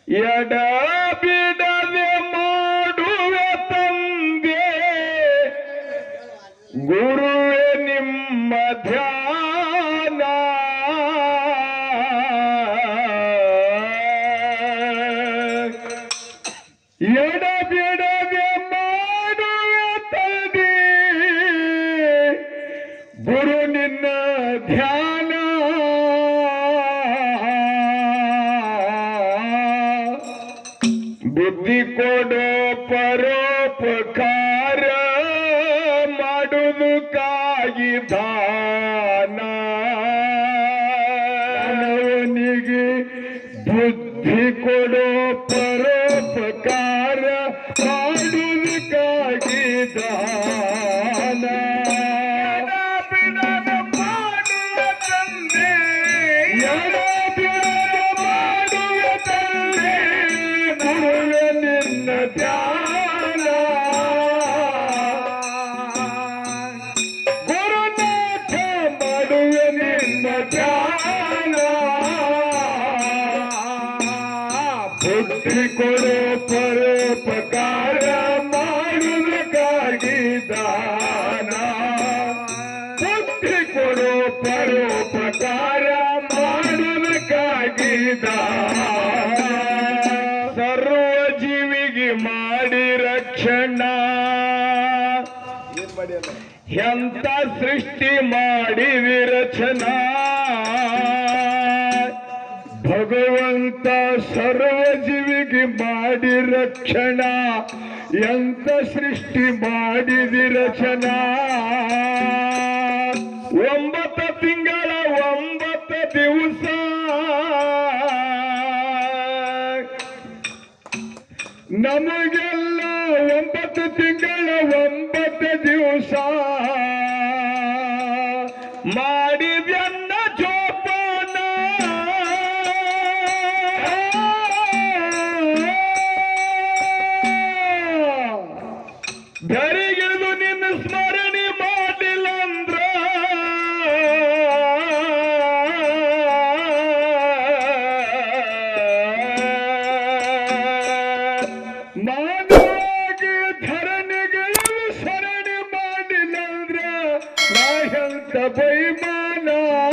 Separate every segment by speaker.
Speaker 1: ಎಡ ಬಿಡದೆ ಮಾಡುವೆ ತಂದೆ ಗುರುವೆ ನಿಮ್ಮ ಧ್ಯಾನ ಎಡ ಬಿಡದೆ ಮಾಡುವೆ ತಂದೆ ಗುರು ನಿನ್ನ ಧ್ಯಾನ ಬುದ್ಧಿ ಕೊಡೋ ಪರೋಪಕಾರ ಮಾಡುವುದಕ್ಕಾಗಿ ದಾನ ಅವನಿಗೆ ಬುದ್ಧಿ ಕೊಡೋ ಪರೋಪಕಾರ ಮಾಡುವುದಕ್ಕಾಗಿ ದಾನ ಬಿಡದ ಮಾಡುವ ತಂದೆ ಎಡ ಬಿಡದ ಮಾಡುವ ತಂದೆ ಗುರುವೆ ನಿನ್ನ ಧ್ಯಾನ ಗುರುನಾಥ ಮಾಡುವೆ ನಿನ್ನ ಧ್ಯಾನ ಬುದ್ಧಿ ಕೊಡು ಪರೋಪಕಾರ ಮಾಡುವುದಕ್ಕಾಗಿ ದಾನ ಬುದ್ಧಿ ಕೊಡು ಪರೋಪಕಾರ ಮಾಡುವುದಕ್ಕಾಗಿ ದಾನ ಸರ್ವ ಜೀವಿಗೆ ಮಾಡಿ ರಕ್ಷಣಾ ಎಂತ ಸೃಷ್ಟಿ ಮಾಡಿದಿ ರಚನಾ ಭಗವಂತ ಸರ್ವ ಜೀವಿಗೆ ಮಾಡಿ ರಕ್ಷಣಾ ಎಂತ ಸೃಷ್ಟಿ ಮಾಡಿದಿ ರಚನಾ ಒಂಬತ್ತು ತಿಂಗಳ ಒಂಬತ್ತು ದಿವಸ ನಮಗೆಲ್ಲ ಒಂಬತ್ತು ತಿಂಗಳ ಒಂಬತ್ತು ದಿವಸ ಮಾಡಿದ್ಯನ್ನ ಜೋಪಾನ ಧರಿಗಿಳಿದು ನಿನ್ನ ಸ್ಮರಣೆ ಮಾಡಿಲ್ಲ ಅಂದ್ರ ಮಾನವಾಗಿ ಧರಣಿಗಳು ಸರಣಿ ಮಾಡಿಲ್ಲ ಅಂದ್ರ ನಾ ಎಂತ ಬೈಮಾನ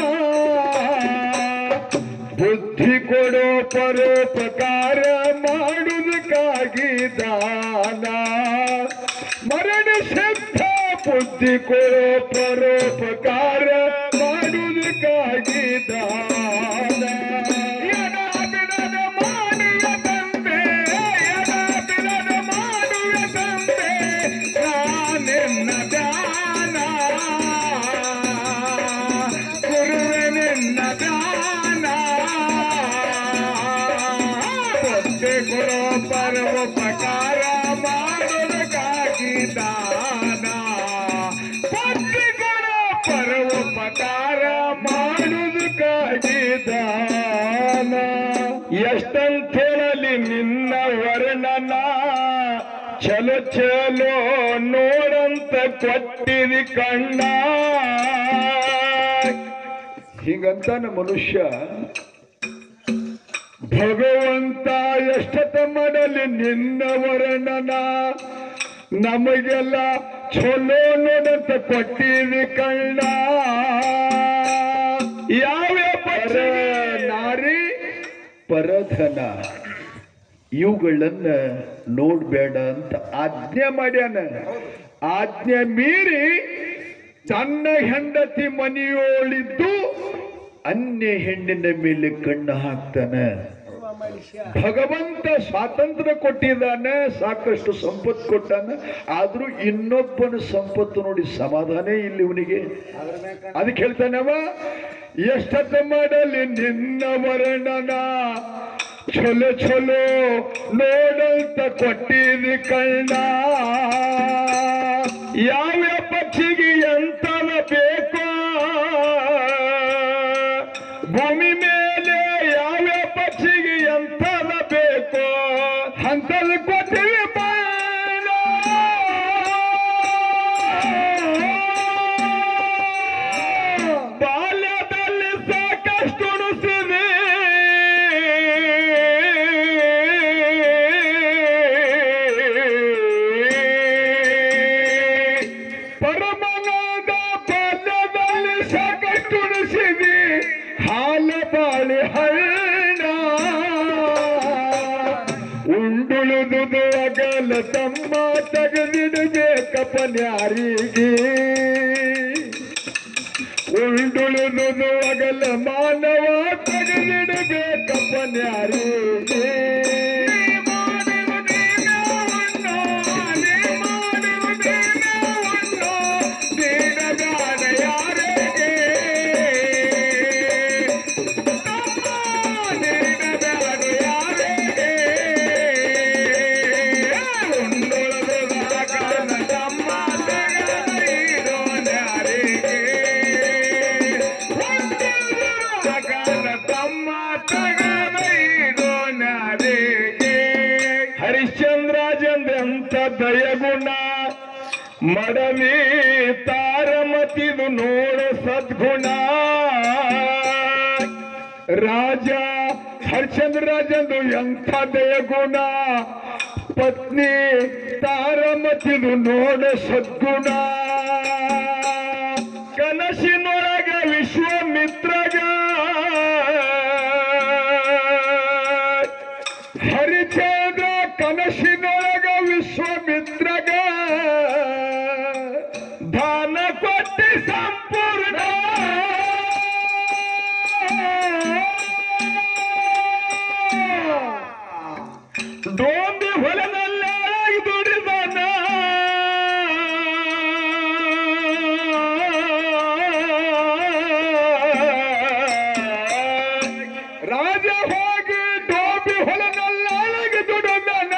Speaker 1: ಬುದ್ಧಿ ಕೊಡೋ ಪರೋಪಕಾರ ಮಾಡುವುದಕ್ಕಾಗಿ ದಾನ ಮರಣ ಸಿದ್ಧ ಬುದ್ಧಿ ಕೊಡೋ ಪರೋಪಕಾರ ಮಾಡುವುದಕ್ಕಾಗಿ ದಾನ ಎಡ ಬಿಡದ ಮಾಡುವ ತಂದೆ ಎಡ ಬಿಡದ ಮಾಡುವ ತಂದೆ ನಾನೆನ್ನ ದಾನ ಗುರುವೆ ನಿನ್ನ ದಾನ ಭಕ್ತಿ ಗುರು ಪರೋಪಕಾರ ಮಾಡುವುದಕ್ಕಾಗಿ ದಾನ ಭಕ್ತಿ ಗುರು ಪರೋಪಕಾರ ಮಾಡುವುದಕ್ಕಾಗಿ ದಾನ ಎಷ್ಟಂತ ಹೇಳಲಿ ನಿನ್ನ ವರ್ಣನ ಚಲೋ ಚಲೋ ನೋಡಂತ ಕೊಟ್ಟಿದಿ ಕಣ್ಣ ಹಿಂಗಂತಾನ ಮನುಷ್ಯ ಭಗವಂತ ಎಷ್ಟತ ಮಾಡಲಿ ನಿನ್ನ ವರ್ಣನ ನಮಗೆಲ್ಲ ಚಲೋ ನೋಡಂತ ಕೊಟ್ಟಿದಿ ಕಣ್ಣ ಯಾವ ಪರ ನಾರಿ ಪರಧನ ಇವುಗಳನ್ನ ನೋಡ್ಬೇಡ ಅಂತ ಆಜ್ಞೆ ಮಾಡ್ಯಾನ ಆಜ್ಞೆ ಮೀರಿ ತನ್ನ ಹೆಂಡತಿ ಮನೆಯೋಳಿದ್ದು ಅನ್ಯ ಹೆಣ್ಣಿನ ಮೇಲೆ ಕಣ್ಣು ಹಾಕ್ತಾನೆ ಭಗವಂತ ಸ್ವಾತಂತ್ರ್ಯ ಕೊಟ್ಟಿದ್ದಾನೆ ಸಾಕಷ್ಟು ಸಂಪತ್ತು ಕೊಟ್ಟಾನ ಆದ್ರೂ ಇನ್ನೊಬ್ಬನ ಸಂಪತ್ತು ನೋಡಿ ಸಮಾಧಾನ ಇಲ್ಲ ಇವನಿಗೆ ಅದಕ್ಕೆ ಹೇಳ್ತಾನವ ಎಷ್ಟತ್ತ ಮಾಡಲಿ ನಿನ್ನ ವರ್ಣನ ಚಲೋ ಚಲೋ ನೋಡಂತ ಕೊಟ್ಟಿದಿ ಕಣ್ಣ ಯಾವ ಪಕ್ಷಿಗೆ ಎಂತವ ಬೇಕೋ ಭೂಮಿ ಮೇಲೆ ಯಾವ ಪಕ್ಷಿಗೆ ಎಂತವ ಬೇಕೋ ಅಂತಲ್ ಕೊಟ್ಟಿವಿ ಬಾಲ್ಯದಲ್ಲಿ ಸಾಕಷ್ಟು ಉಣಿಸಿದೆ ಉಂಡುಳುದುದು ಅಗಲ ತಮ್ಮ ತೆಗೆದಿಡಬೇಕಪ್ಪ ನ್ಯಾರಿಗೆ ಉಂಡುಳುದುದು ಅಗಲ ಮಾನವ ತೆಗೆದಿಡಬೇಕಪ್ಪ ನ್ಯಾರಿಗೆ ಹರಿಶ್ಚಂದ್ರಾಜಂದ್ರಂತ ದಯಗುಣ ಮಡವಿ ತಾರಮತಿದು ನೋಡು ಸದ್ಗುಣ ರಾಜ ಹರಿಶ್ಚಂದ್ರ ರಾಜಂದು ಎಂಥ ದಯಗುಣ ಪತ್ನಿ ತಾರಮತಿದು ನೋಡ ಸದ್ಗುಣ ಕನಸಿನೊಳಗ ವಿಶ್ವಮಿತ್ರಗ ಹರಿಚಂದ್ರ ಕನಸಿನೊಳಗ ವಿಶ್ವಮಿತ್ರಗ ದಾನ ಕೊಟ್ಟಿ ಸಂಪೂರ್ಣ ಡೋಂಬಿ ಹೊಲದಲ್ಲೇ ದುಡಿದಾನ ರಾಜ ಹೋಗಿ ಡೋಂಬಿ ಹೊಲದಲ್ಲಾಗಿ ದುಡಿದಾನ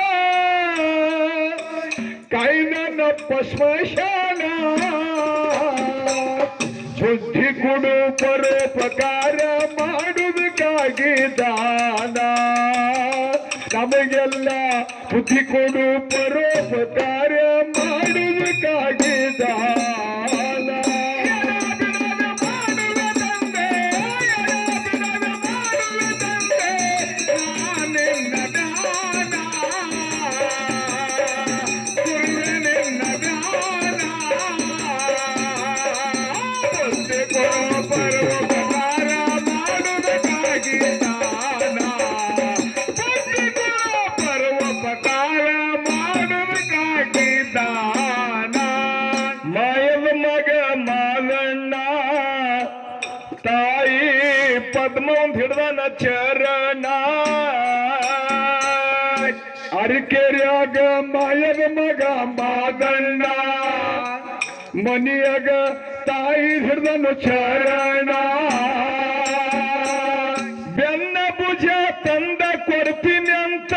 Speaker 1: ಕೈನನ್ನ ಪಶ್ಮಶಾನ ಬುದ್ಧಿ ಕೊಡು ಪರೋಪಕಾರ ಮಾಡುವುದಕ್ಕಾಗಿ ದಾನ ನಮಗೆಲ್ಲ ಬುದ್ಧಿ ಕೊಡು ಪರೋಪಕಾರ ಮಾಡುವುದಕ್ಕಾಗಿ ದಾನ ಮಾಯದ ಮಗ ಮಾಲಣ್ಣ ತಾಯಿ ಪದ್ಮವಂತ ಹಿಡ್ದನ ಚರಣ ಅರಿಕೆರ್ಯಾಗ ಮಾಯದ ಮಗ ಮಾದಣ್ಣ ಮನಿಯಾಗ ತಾಯಿ ಹಿಡ್ದನು ಚರಣ ಬೆನ್ನ ಭುಜ ತಂದ ಕೊಡ್ತೀನಿ ಅಂತ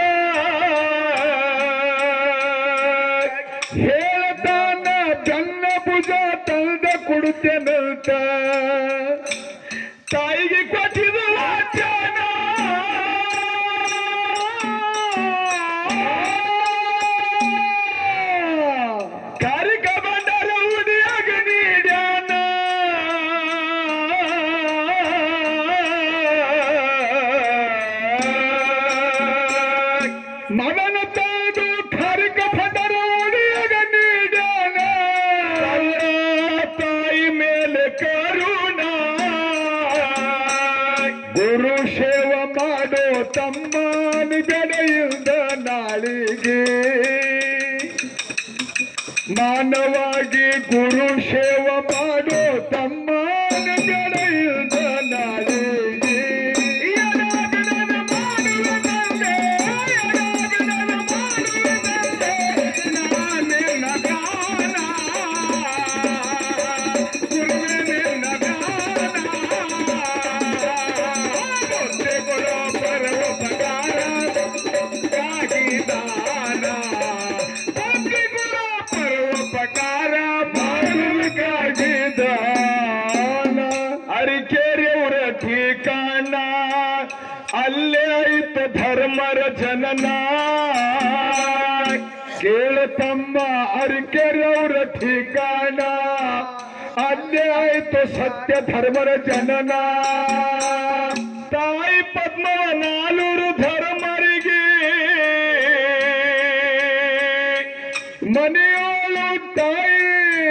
Speaker 1: ಹೇಳ್ತಾನ ಬೆನ್ನ ಭುಜ ತಂದ ಕೊಡುತ್ತೇನಂತ ತಾಯಿಗೆ ಕೊಟ್ಟಿದ ವಾಚನ ಕಾರಿಕ ಬಂಡರ ಉಡಿಯಾಗ ನೀಡ್ಯಾನ ಮಗನ ತಾನು ಕಾರಿಕ ಬಂಡರ ಉಡಿಯಾಗ ನೀಡ್ಯಾನ ತಾಯಿ ಮೇಲೆ ಕರುಣ ಗುರು ಸೇವ ಮಾಡೋ ತಮ್ಮನ ಬೆಳೆಯುವುದ ನಾಳಿಗೆ ಮಾನವಾಗಿ ಗುರು ಸೇವ ಮಾಡೋ ತಮ್ಮನ ಬೆಳೆಯುವುದ ನಾಳಿಗೆ ಅರಿಕೆರೆಯವರ ಠಿಕಾಣ ಅಲ್ಲೇ ಐತ ಧರ್ಮರ ಜನನ ಕೇಳತಮ್ಮ ಅರಿಕೆರೆಯವರ ಠಿಕಾಣ ಅಲ್ಲೇ ಆಯ್ತು ಸತ್ಯ ಧರ್ಮರ ಜನನ ತಾಯಿ ಪದ್ಮವ ನಾಲೂರು ಧರ್ಮರಿಗೆ ಮನೆಯೋಳು ತಾಯಿ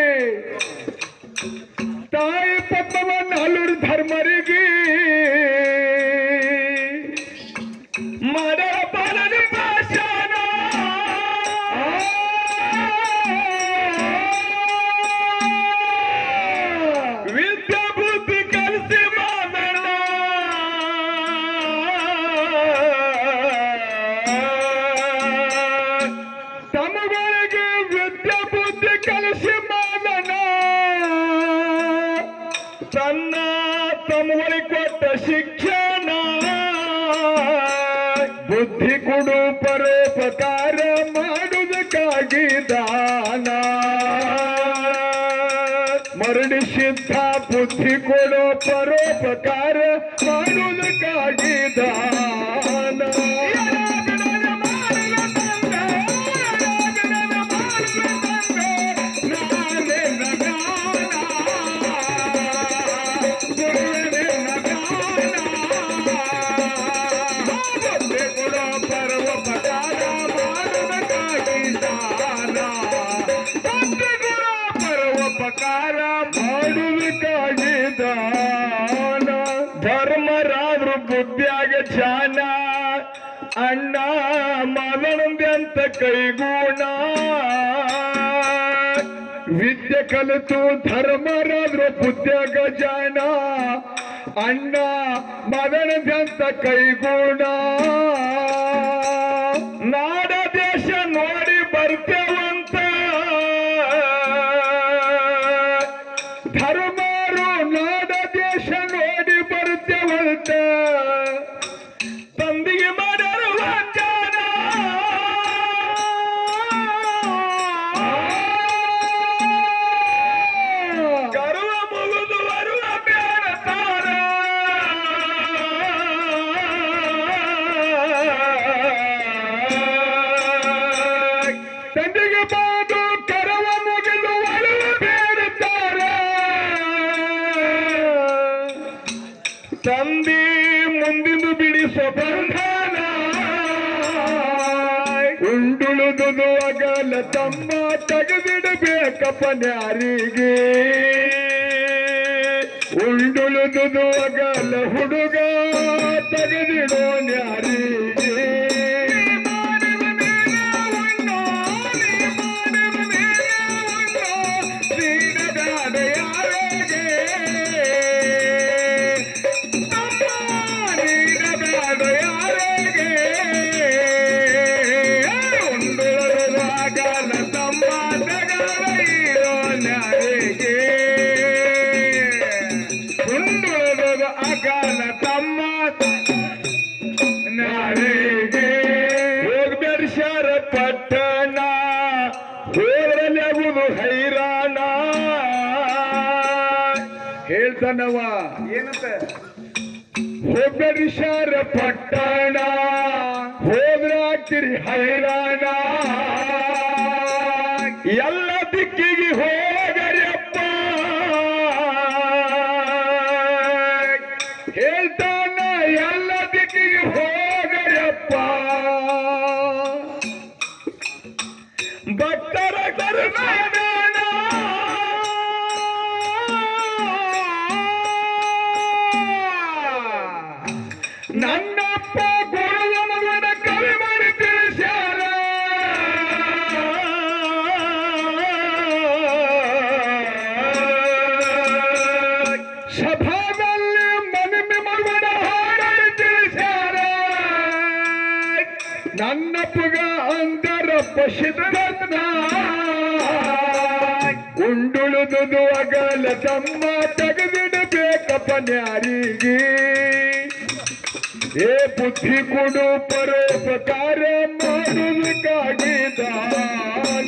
Speaker 1: ತಾಯಿ ಪದ್ಮವ ನಾಲೂರು ಧರ್ಮರಿಗೆ ಮರ ಬಲದ ಪಾಶಾನ ಬುದ್ಧಿ ಕೊಡು ಪರೋಪಕಾರ ಮಾಡುವುದಕ್ಕಾಗಿ ದಾನ ಮರಳಿ ಸಿದ್ಧ ಬುದ್ಧಿ ಕೊಡು ಪರೋಪಕಾರ ಮಾಡುವುದಕ್ಕಾಗಿ ದಾನ ಪರೋಪಕಾರ ಮಾಡುವುದಕ್ಕಾಗಿ ದಾನ ಧರ್ಮರಾದ್ರು ಬುದ್ಧಿಯಾಗ ಧ್ಯಾನ ಅಣ್ಣ ಮಗಳಂದೆಂತ ಕೈಗೂಣ ವಿದ್ಯೆ ಕಲಿತು ಧರ್ಮರಾದ್ರು ಬುದ್ಧಿಯಾಗ ಜಾನ ಅಣ್ಣ ಮಗಳಂದೆಂತ ಕೈಗೂಣ ನಾಡ ದೇಶ ನೋಡಿ ಬರ್ತೇವಂತ ಧರ್ಮರು ನಾಡ ದೇಶ ನೋಡಿ ಬರ್ತೇವಂತ ತಂದಿಗೆ ಮಾಡಲು ವಾಗ್ದಾನ. ಗರ್ವ ಮುಗಿದು ಬರುವ ಬೇಡತಾರ ತಂದೆಗೆ ಬಾದು ಕರವ ಮುಗಿದು ಬರುವ ಬೇಡುತ್ತಾರ ತಂದಿ ಮುಂದಿಂದು ಬಿಡಿಸೋ ಬಂಧನ ಉಂಡುಳುದುದು ಅಗಲ ತಮ್ಮ ತೆಗೆದಿಡಬೇಕಪ್ಪ ನ್ಯಾರಿಗೆ ಉಂಡುಳುದುದು ಅಗಲ ಹುಡುಗ ತೆಗೆದಿಡೋ ನ್ಯಾರಿಗೆ ಅಗಲ ತಮ್ಮ ನಾಳೆಗೆ ಹೋಗ್ಬೇಡಿ ಶಾರ ಪಟ್ಟಣ ಹೋದ್ರಲ್ಲಿ ಆಗುದು ಹೈರಾಣ ಹೇಳ್ತಾನವ
Speaker 2: ಏನಂತ
Speaker 1: ಹೋಗ್ಬೇಡಿ ಶಾರ ಪಟ್ಟಣ ಹೋದ್ರಾಗ್ತಿರಿ ಹೈರಾಣ ಎಲ್ಲ ದಿಕ್ಕಿಗೆ ಹೋಗರಿಯಪ್ಪ ಹೇಳ್ತಾನ ಎಲ್ಲ ದಿಕ್ಕಿಗೆ ಹೋಗರಿಯಪ್ಪ ಭಕ್ತರ ಕರುನಾಡ ನನ್ನಪ್ಪ ಗುರುವ ಮಗನ ಕವಿ ಮಾಡಿ ತಿಳಿಸ್ಯಾರ ಸಭಾದಲ್ಲಿ ಮನಮೆ ಮಗನ ಹಾಡಲು ತಿಳಿಸ್ಯಾರ ನನ್ನಪ್ಪಗ ಅಂದರಪ್ಪ ಸಿದ್ಧರತ್ನ ಉಂಡುಳುದುದು ಅಗಲ ತಮ್ಮ ತೆಗೆದಿಡಬೇಕಪ್ಪ ನ್ಯಾರಿಗೆ ಏ ಬುದ್ಧಿ ಕೊಡು ಪರೋಪಕಾರ ಮಾಡುವುದಕ್ಕಾಗಿ ದಾನ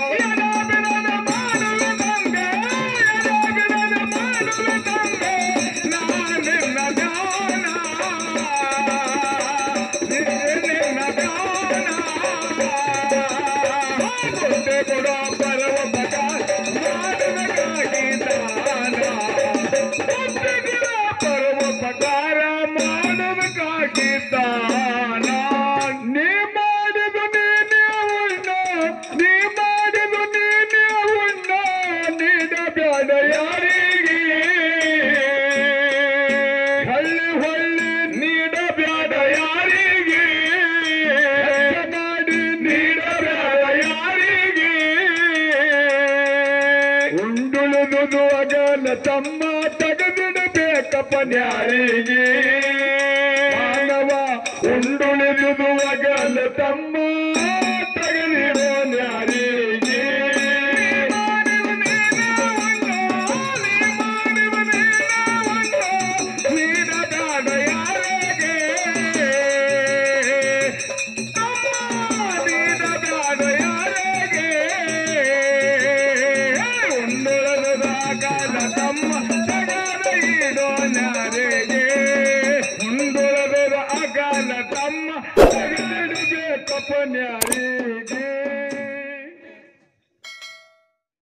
Speaker 1: ಕೊಡೋ ಪರೋಪಕಾರ ಮಾಡುವುದಕ್ಕಾಗಿ ದಾನ ಪರೋಪಕಾರ ಮಾಡುವುದಕ್ಕಾಗಿ ದಾನ ನೀ ಮಾಡಿದು ನೀನೇ ಉಣ್ಣ ನೀ ಮಾಡಿದು ನೀನೇ ಉಣ್ಣ ನೀಡಬೇಡ ಯಾರಿಗೆ ಹಳ್ಳಿ ಹೊಳ್ಳಿ ನೀಡಬೇಡ ಯಾರಿಗೆ ಮಾಡಿ ನೀಡಬೇಡ ಯಾರಿಗೆ ಉಂಡುಳುದುದು ಅಗಲ ತಮ್ಮ ತೆಗೆದಿಡಬೇಕಪ್ಪ ನ್ಯಾರಿಗೆ ಮಾನವ ಉಂಡುಳಿದುದು ಅಗಲ ತಮ್ಮ ತೆಗೆದಿಡೋ ನ್ಯಾರಿಗೆ ನೀಡಬೇಡ ಯಾರಿಗೆ ಬೇಕಪ್ಪ ನ್ಯಾರಿಗೆ